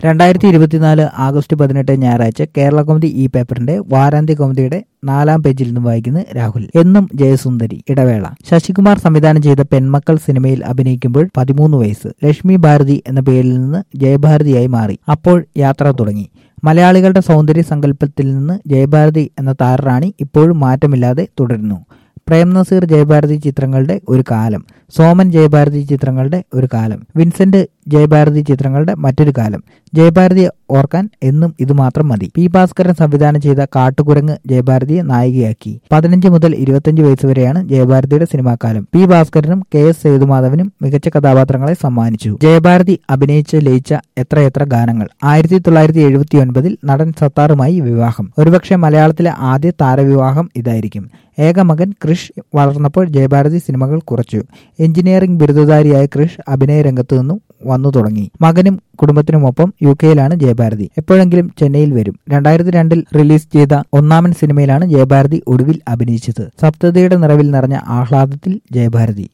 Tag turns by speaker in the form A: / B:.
A: രണ്ടായിരത്തി ഇരുപത്തിനാല് ആഗസ്റ്റ് പതിനെട്ട് ഞായറാഴ്ച കേരള കൗമുദി ഈ പേപ്പറിന്റെ വാരാന്ത്യ കൗമുദിയുടെ നാലാം പേജിൽ നിന്നും വായിക്കുന്നത് രാഹുൽ എന്നും ജയസുന്ദരി ഇടവേള ശശികുമാർ സംവിധാനം ചെയ്ത പെൺമക്കൾ സിനിമയിൽ അഭിനയിക്കുമ്പോൾ പതിമൂന്ന് വയസ്സ് ലക്ഷ്മി ഭാരതി എന്ന പേരിൽ നിന്ന് ജയഭാരതിയായി മാറി അപ്പോൾ യാത്ര തുടങ്ങി മലയാളികളുടെ സൗന്ദര്യ സങ്കല്പത്തിൽ നിന്ന് ജയഭാരതി എന്ന താരറാണി ഇപ്പോഴും മാറ്റമില്ലാതെ തുടരുന്നു പ്രേം നസീർ ജയഭാരതി ചിത്രങ്ങളുടെ ഒരു കാലം സോമൻ ജയഭാരതി ചിത്രങ്ങളുടെ ഒരു കാലം വിൻസെന്റ് ജയഭാരതി ചിത്രങ്ങളുടെ മറ്റൊരു കാലം ജയഭാരതിയെ ഓർക്കാൻ എന്നും ഇത് മാത്രം മതി പി ഭാസ്കരൻ സംവിധാനം ചെയ്ത കാട്ടുകുരങ്ങ് ജയഭാരതിയെ നായികയാക്കി പതിനഞ്ച് മുതൽ ഇരുപത്തിയഞ്ച് വയസ്സ് വരെയാണ് ജയഭാരതിയുടെ സിനിമാക്കാലം പി ഭാസ്കരനും കെ എസ് സേതുമാധവനും മികച്ച കഥാപാത്രങ്ങളെ സമ്മാനിച്ചു ജയഭാരതി അഭിനയിച്ച് ലയിച്ച എത്രയെത്ര ഗാനങ്ങൾ ആയിരത്തി തൊള്ളായിരത്തി എഴുപത്തി ഒൻപതിൽ നടൻ സത്താറുമായി വിവാഹം ഒരുപക്ഷെ മലയാളത്തിലെ ആദ്യ താരവിവാഹം ഇതായിരിക്കും ഏക മകൻ ക്രിഷ് വളർന്നപ്പോൾ ജയഭാരതി സിനിമകൾ കുറച്ചു എഞ്ചിനീയറിംഗ് ബിരുദധാരിയായ ക്രിഷ് അഭിനയ രംഗത്തു നിന്നും വന്നു തുടങ്ങി മകനും കുടുംബത്തിനുമൊപ്പം യു കെയിലാണ് ജയഭാരതി എപ്പോഴെങ്കിലും ചെന്നൈയിൽ വരും രണ്ടായിരത്തി രണ്ടിൽ റിലീസ് ചെയ്ത ഒന്നാമൻ സിനിമയിലാണ് ജയഭാരതി ഒടുവിൽ അഭിനയിച്ചത് സപ്തതിയുടെ നിറവിൽ നിറഞ്ഞ ആഹ്ലാദത്തിൽ ജയഭാരതി